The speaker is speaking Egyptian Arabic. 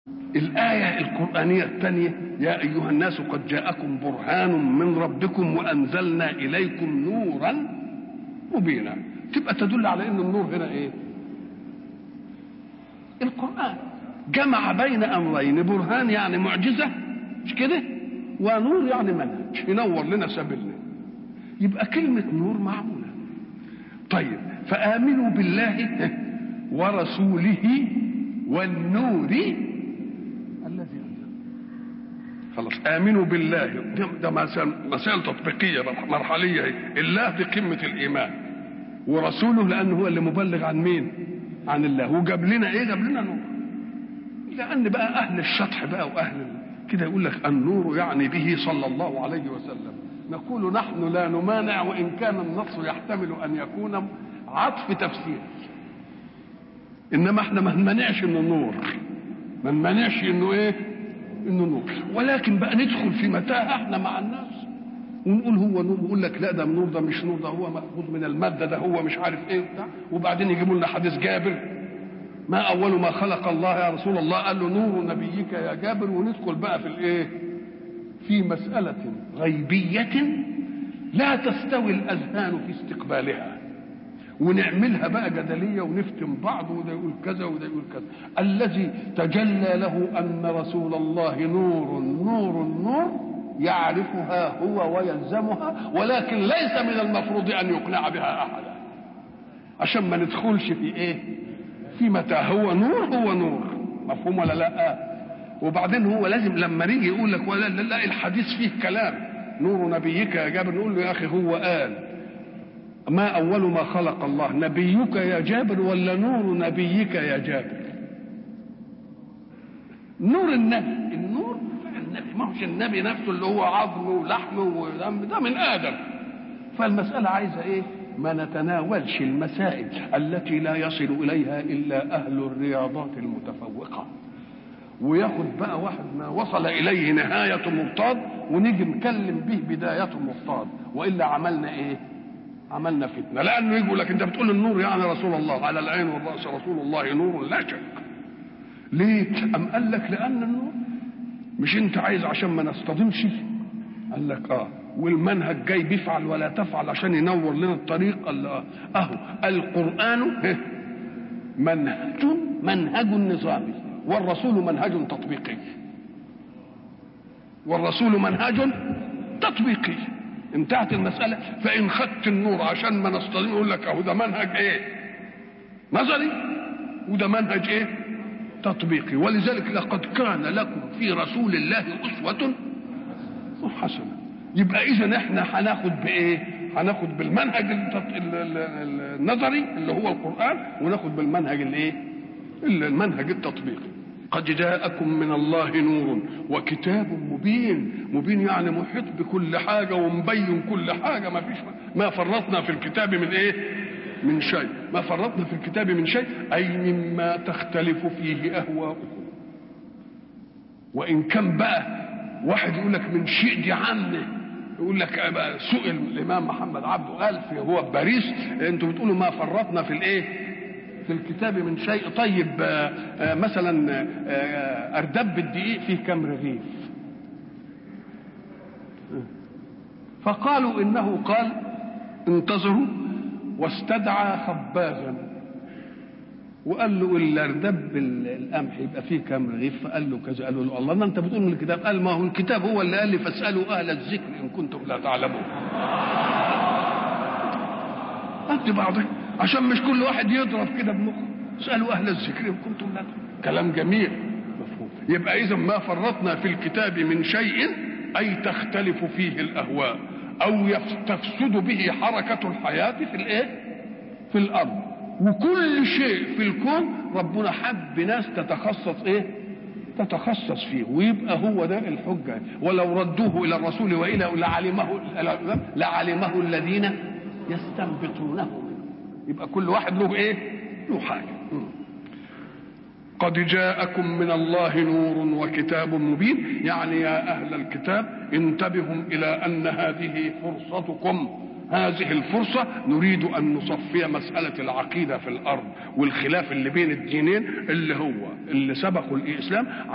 الآية القرآنية الثانية يا أيها الناس قد جاءكم برهان من ربكم وأنزلنا إليكم نورا مبينا تبقى تدل على أن النور هنا إيه القرآن جمع بين أمرين برهان يعني معجزة مش كده ونور يعني منهج ينور لنا سبيلنا يبقى كلمة نور معمولة طيب فآمنوا بالله ورسوله والنور الذي أنزل خلاص آمنوا بالله ده مسائل, مسائل تطبيقية مرحلية هي الله دي قمة الإيمان ورسوله لأنه هو اللي مبلغ عن مين عن الله وجاب لنا إيه جاب لنا نور لأن بقى أهل الشطح بقى وأهل كده يقول لك النور يعني به صلى الله عليه وسلم نقول نحن لا نمانع وإن كان النص يحتمل أن يكون عطف تفسير انما احنا ما نمنعش انه نور ما نمنعش انه ايه انه نور ولكن بقى ندخل في متاهه احنا مع الناس ونقول هو نور ويقول لك لا ده نور ده مش نور ده هو مأخوذ من الماده ده هو مش عارف ايه وبتاع وبعدين يجيبوا لنا حديث جابر ما اول ما خلق الله يا رسول الله قال له نور نبيك يا جابر وندخل بقى في الايه في مساله غيبيه لا تستوي الاذهان في استقبالها ونعملها بقى جدليه ونفتن بعض وده يقول كذا وده يقول كذا الذي تجلى له ان رسول الله نور نور نور يعرفها هو ويلزمها ولكن ليس من المفروض ان يقنع بها احدا عشان ما ندخلش في ايه في متى هو نور هو نور مفهوم ولا لا وبعدين هو لازم لما نيجي يقول لك ولا لا الحديث فيه كلام نور نبيك يا جابر نقول له يا اخي هو قال ما أول ما خلق الله نبيك يا جابر ولا نور نبيك يا جابر نور النبي النور النبي ما هوش النبي نفسه اللي هو عظم ولحم ودم ده من آدم فالمسألة عايزة إيه ما نتناولش المسائل التي لا يصل إليها إلا أهل الرياضات المتفوقة وياخد بقى واحد ما وصل إليه نهاية مرتاد ونيجي نكلم به بداية مرتاد وإلا عملنا إيه عملنا فتنه لانه يقول لك انت بتقول النور يعني رسول الله على العين والراس رسول الله نور لا شك ليه ام قال لك لان النور مش انت عايز عشان ما نصطدمش قال لك اه والمنهج جاي بيفعل ولا تفعل عشان ينور لنا الطريق قال اه اهو القران منهج منهج نظامي والرسول منهج تطبيقي والرسول منهج تطبيقي انتهت المسألة فإن خدت النور عشان ما نصطدم يقول لك أهو ده منهج إيه؟ نظري وده منهج إيه؟ تطبيقي ولذلك لقد كان لكم في رسول الله أسوة حسنة يبقى إذا إحنا هناخد بإيه؟ هناخد بالمنهج النظري اللي هو القرآن وناخد بالمنهج الإيه؟ المنهج التطبيقي قد جاءكم من الله نور وكتاب مبين مبين يعني محيط بكل حاجه ومبين كل حاجه ما فيش ما فرطنا في الكتاب من ايه من شيء ما فرطنا في الكتاب من شيء اي مما تختلف فيه اهواؤكم وان كان بقى واحد يقول لك من شيء دي عنه يقول لك سئل الامام محمد عبده قال في هو باريس انتوا بتقولوا ما فرطنا في الايه في الكتاب من شيء طيب مثلا اردب الدقيق فيه كم رغيف فقالوا انه قال انتظروا واستدعى خبازا وقال له الاردب القمح يبقى فيه كم رغيف فقال له كذا قالوا له الله ما انت بتقول من الكتاب قال ما هو الكتاب هو اللي قال لي فاسالوا اهل الذكر ان كنتم لا تعلمون قد بعضك عشان مش كل واحد يضرب كده بمخه اسالوا اهل الذكر ان كنتم لا كلام جميل مفهوم يبقى اذا ما فرطنا في الكتاب من شيء اي تختلف فيه الاهواء او تفسد به حركه الحياه في الايه في الارض وكل شيء في الكون ربنا حب ناس تتخصص ايه تتخصص فيه ويبقى هو ده الحجه ولو ردوه الى الرسول والى لعلمه لعلمه الذين يستنبطونه يبقى كل واحد له ايه له حاجه قد جاءكم من الله نور وكتاب مبين يعني يا اهل الكتاب انتبهوا الى ان هذه فرصتكم هذه الفرصة نريد أن نصفي مسألة العقيدة في الأرض والخلاف اللي بين الدينين اللي هو اللي سبقوا الإسلام